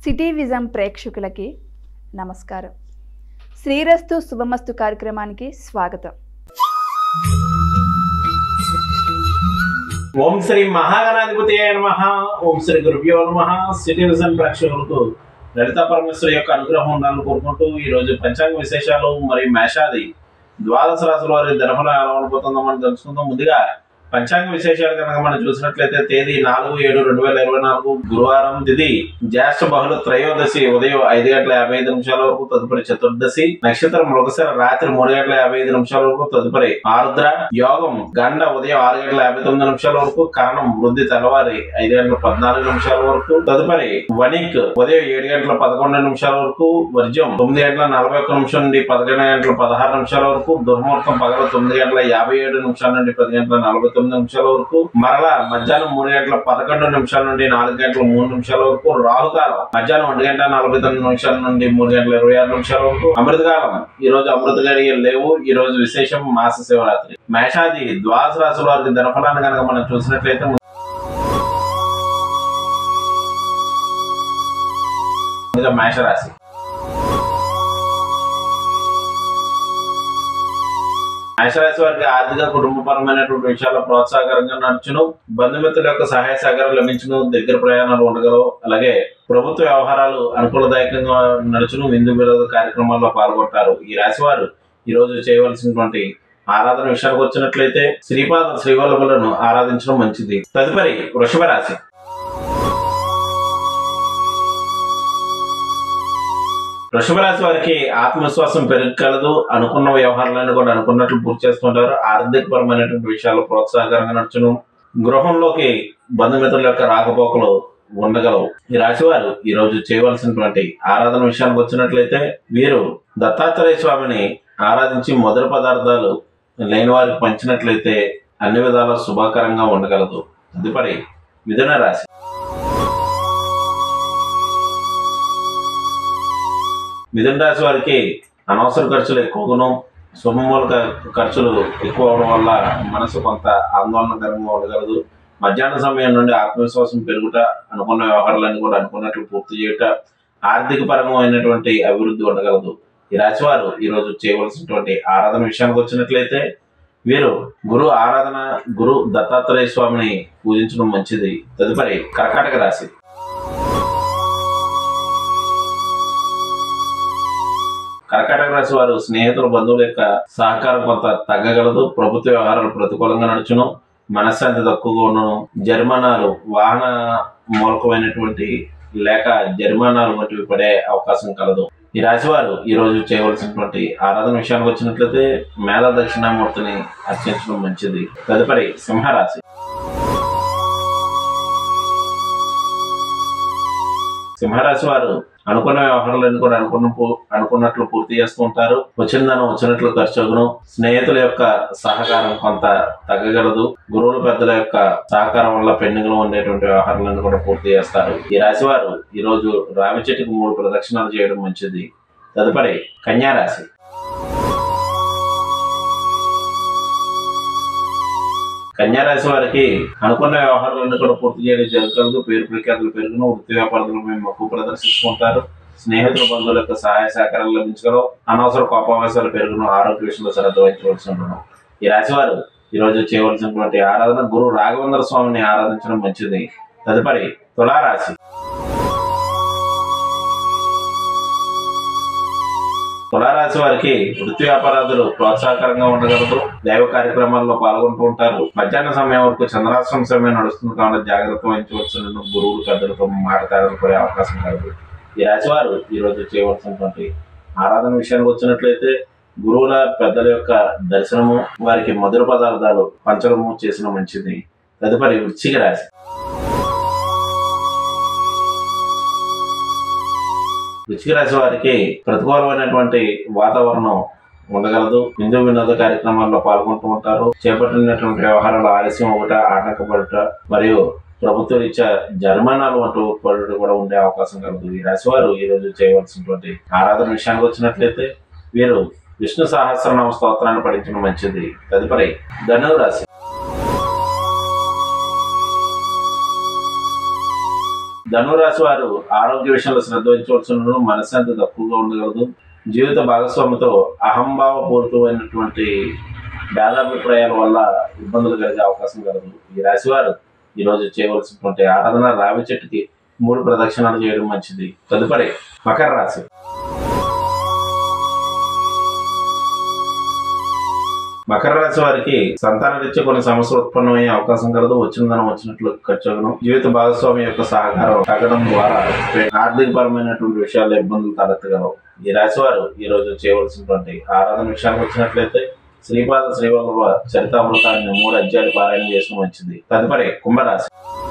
city vision ప్రేక్షకులకి నమస్కారం శ్రీరస్తు శుభమస్తు కార్యక్రమానికి స్వాగతం ఓం శ్రీ మహాగణాధిపతి నమ ఓం శ్రీ గురుభ్యో నమ సిటీ విజన్ ప్రేక్షకులకు లలిత పరమేశ్వరి యొక్క అనుగ్రహం ఉండాలని కోరుకుంటూ ఈ రోజు పంచాంగ విశేషాలు మరియు మేషాది ద్వాదశ రాశుల వారి ధనఫలం ఎలా ఉండబోతుందో మనం తెలుసుకుందాం ముందుగా పంచాంగ విశేషాలు కనుక మనం చూసినట్లయితే తేదీ నాలుగు ఏడు రెండు వేల ఇరవై నాలుగు గురువారం తిది జ్యేష్ఠ బహుళ త్రయోదశి ఉదయం ఐదు గంటల యాభై ఐదు నిమిషాల వరకు తదుపరి చతుర్దశి నక్షత్రం మృగశిర రాత్రి మూడు గంటల యాభై ఐదు నిమిషాల వరకు తదుపరి ఆరుద్ర యోగం గండ ఉదయం ఆరు గంటల యాభై తొమ్మిది నిమిషాల వరకు కారణం వృద్ధి తెల్లవారి ఐదు గంటల పద్నాలుగు నిమిషాల వరకు తదుపరి వణిక్ ఉదయం ఏడు గంటల పదకొండు నిమిషాల వరకు వర్జం తొమ్మిది గంటల నలభై ఒక్క నిమిషం నుండి పదకొండు గంటల పదహారు నిమిషాల వరకు దుర్ముహూర్తం పగల తొమ్మిది గంటల యాభై ఏడు నిమిషాల నుండి పది గంటల నలభై తొమ్మిది నిమిషాల వరకు మరలా మధ్యాహ్నం మూడు గంటల పదకొండు నిమిషాల నుండి నాలుగు గంటల మూడు నిమిషాల వరకు రాహుకాలం మధ్యాహ్నం ఒంటి గంట నలభై తొమ్మిది నిమిషాల నుండి మూడు గంటల ఇరవై ఆరు నిమిషాల వరకు అమృతకాలం ఈ రోజు అమృత గడియలు లేవు ఈ రోజు విశేషం మాస శివరాత్రి మేషాది ద్వాదశ రాశుల వారికి ధనఫలాన్ని కనుక మనం చూసినట్లయితే ముందుగా మేషరాశి మేషరాశి వారికి ఆర్థిక కుటుంబపరమైనటువంటి విషయాల్లో ప్రోత్సాహకరంగా నడుచును బంధుమిత్రుల యొక్క సహాయ సహకారం లభించును దగ్గర ప్రయాణాలు ఉండగలవు అలాగే ప్రభుత్వ వ్యవహారాలు అనుకూలదాయకంగా నడుచును విందు విరోధ కార్యక్రమాల్లో పాల్గొంటారు ఈ రాశి వారు ఈ రోజు చేయవలసినటువంటి ఆరాధన విషయానికి వచ్చినట్లయితే శ్రీపాద శ్రీవల్లభులను ఆరాధించడం మంచిది తదుపరి వృషభ రాశి వృషభ రాశి వారికి ఆత్మవిశ్వాసం పెరగలదు అనుకున్న వ్యవహారాలను కూడా అనుకున్నట్లు పూర్తి చేసుకుంటారు ఆర్థిక పరమైనటువంటి విషయాలు ప్రోత్సాహకరంగా నడుచును గృహంలోకి బంధుమిత్రుల యొక్క రాకపోకలు ఉండగలవు ఈ రాశి వారు ఈ రోజు చేయవలసినటువంటి ఆరాధన విషయానికి వచ్చినట్లయితే వీరు దత్తాత్రేయ స్వామిని ఆరాధించి మధుర పదార్థాలు లేని వారికి పంచినట్లయితే అన్ని విధాల శుభకరంగా ఉండగలదు తదుపరి మిథున రాశి మిథున రాశి వారికి అనవసర ఖర్చులు ఎక్కువగాను శుభమూలక ఖర్చులు ఎక్కువ అవడం వల్ల మనసు కొంత ఆందోళనకరంగా ఉండగలదు మధ్యాహ్న సమయం నుండి ఆత్మవిశ్వాసం పెరుగుట అనుకున్న వ్యవహారాలన్నీ కూడా అనుకున్నట్లు పూర్తి చేయుట ఆర్థిక పరమైనటువంటి అభివృద్ధి ఉండగలదు ఈ రాశి వారు ఈ రోజు చేయవలసినటువంటి ఆరాధన విషయానికి వచ్చినట్లయితే వీరు గురు ఆరాధన గురు దత్తాత్రేయ స్వామిని పూజించడం మంచిది తదుపరి కర్కాటక రాశి కర్కాటక రాశి వారు స్నేహితుల బంధువుల యొక్క సహకారం కొంత తగ్గగలదు ప్రభుత్వ వ్యవహారాలు ప్రతికూలంగా నడుచును మనశ్శాంతి తక్కువగా ఉండను జరిమానాలు వాహన మూలకమైనటువంటి లేక జరిమానాలు వంటివి పడే అవకాశం కలదు ఈ రాశి వారు ఈ రోజు చేయవలసినటువంటి ఆరాధన విషయానికి వచ్చినట్లయితే మేధా దక్షిణామూర్తిని అర్చించడం మంచిది తదుపరి సింహరాశి సింహరాశి వారు అనుకున్న వ్యవహారాలన్నీ కూడా అనుకున్న పూ- అనుకున్నట్లు పూర్తి చేస్తూ ఉంటారు వచ్చిందనం వచ్చినట్లు ఖర్చుగును స్నేహితుల యొక్క సహకారం కొంత తగ్గగలదు గురువుల పెద్దల యొక్క సహకారం వల్ల పెండింగ్ లో ఉండేటువంటి వ్యవహారాలను కూడా పూర్తి చేస్తారు ఈ రాశి వారు ఈ రోజు రావి చెట్టుకు మూడు ప్రదక్షిణాలు చేయడం మంచిది తదుపరి కన్యా రాశి కన్యా రాశి వారికి అనుకున్న వ్యవహారాలన్నీ కూడా పూర్తి చేయడం జరగదు పేరు ప్రఖ్యాతులు పెరుగును వృత్తి వ్యాపారులు మేము మక్కువ ప్రదర్శిస్తుంటారు స్నేహితుల బంధువుల యొక్క సహాయ సహకారాలు లభించగలవు అనవసర కోపావేశాలు పెరుగును ఆరోగ్య విషయంలో శ్రద్ధ వహించవలసి ఉండను ఈ రాశి వారు ఈ రోజు చేయవలసినటువంటి ఆరాధన గురు రాఘవేంద్ర స్వామిని ఆరాధించడం మంచిది తదుపరి తులారాశి తులారాశి వారికి వృత్తి వ్యాపారాదులు ప్రోత్సాహకరంగా ఉండగలదు దైవ కార్యక్రమాల్లో పాల్గొంటూ ఉంటారు మధ్యాహ్న సమయం వరకు చంద్రాశ్రమ సమయం నడుస్తుంది కాబట్టి జాగ్రత్త వహించవలసిన గురువులు పెద్దలతో మాట్లాడాలని పడే అవకాశం కలదు ఈ రాశి వారు ఈ రోజు చేయవలసినటువంటి ఆరాధన విషయానికి వచ్చినట్లయితే గురువుల పెద్దల యొక్క దర్శనము వారికి మధుర పదార్థాలు పంచడము చేసిన మంచిది తదుపరి వృశ్చిక రాశి వృశ్చిక రాశి వారికి ప్రతికూలమైనటువంటి వాతావరణం ఉండగలదు హిందూ వినోద కార్యక్రమాల్లో పాల్గొంటూ ఉంటారు చేపట్టినటువంటి వ్యవహారాలు ఆలస్యం ఒకట ఆటంకపడుట మరియు ప్రభుత్వ రీత్యా జరిమానాలు అంటూ పడుట కూడా ఉండే అవకాశం కలదు ఈ రాశి వారు ఈ రోజు చేయవలసినటువంటి ఆరాధన విషయానికి వచ్చినట్లయితే వీరు విష్ణు సహస్రనామ స్తోత్రాన్ని పఠించడం మంచిది తదుపరి ధనువు రాశి ధనురాశి వారు ఆరోగ్య విషయంలో శ్రద్ధ వహించవలసిన మనశ్శాంతి తక్కువగా ఉండగలదు జీవిత భాగస్వామితో అహంభావపూరితమైనటువంటి భేదాభిప్రాయాల వల్ల ఇబ్బందులు కలిగే అవకాశం కలదు ఈ రాశి వారు ఈ రోజు చేయవలసినటువంటి ఆరాధన రావి చెట్టుకి మూడు ప్రదక్షిణాలు చేయడం మంచిది తదుపరి మకర రాశి మకర రాశి వారికి సంతాన రీత్యా కొన్ని సమస్యలు ఉత్పన్నమయ్యే అవకాశం కలదు వచ్చిన ధనం వచ్చినట్లు ఖర్చు అవ్వను జీవిత భాగస్వామి యొక్క సహకారం తగ్గడం ద్వారా ఆర్థిక పరమైనటువంటి విషయాల్లో ఇబ్బందులు తలెత్తగలవు ఈ రాశి వారు ఈ రోజు చేయవలసినటువంటి ఆరాధన విషయానికి వచ్చినట్లయితే శ్రీపాద శ్రీవల్లభ చరితామృతాన్ని మూడు అధ్యాయులు పారాయణ చేసిన మంచిది తదుపరి కుంభరాశి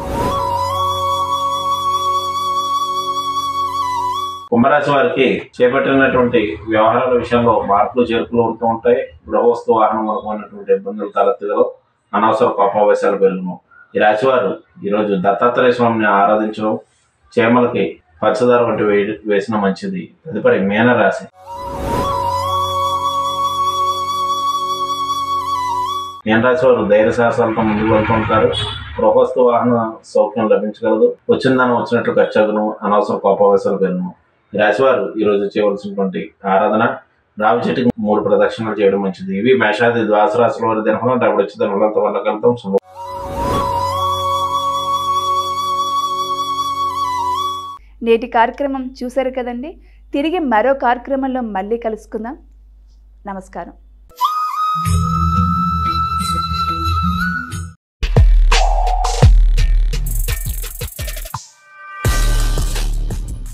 కుంభరాశి వారికి చేపట్టినటువంటి వ్యవహారాల విషయంలో మార్పులు చేర్పులు ఉంటూ ఉంటాయి గృహవస్తు వాహనం మొదలైనటువంటి ఇబ్బందులు తలెత్తగలవు అనవసర కోపావేశాలు పెరుగును ఈ రాశి వారు ఈరోజు దత్తాత్రేయ స్వామిని ఆరాధించడం చేమలకి పచ్చదార వంటి వేయ వేసిన మంచిది తదుపరి మీన రాశి మీన రాశి వారు ధైర్య సాహసాలతో ముందుకు వెళ్తూ ఉంటారు గృహస్థు వాహన సౌఖ్యం లభించగలదు వచ్చిందని వచ్చినట్లు ఖర్చగును అనవసర కోపావేశాలు పెరుగును ఈ రాశివారు ఈ రోజు చేయవలసినటువంటి ఆరాధన రావి చెట్టుకి మూడు ప్రదక్షిణలు చేయడం మంచిది ఇవి మేషాది ద్వాస రాశుల వారి దినఫలం రేపటి వచ్చి ధనులంత వల్ల కలుతాం శుభ నేటి కార్యక్రమం చూశారు కదండి తిరిగి మరో కార్యక్రమంలో మళ్ళీ కలుసుకుందాం నమస్కారం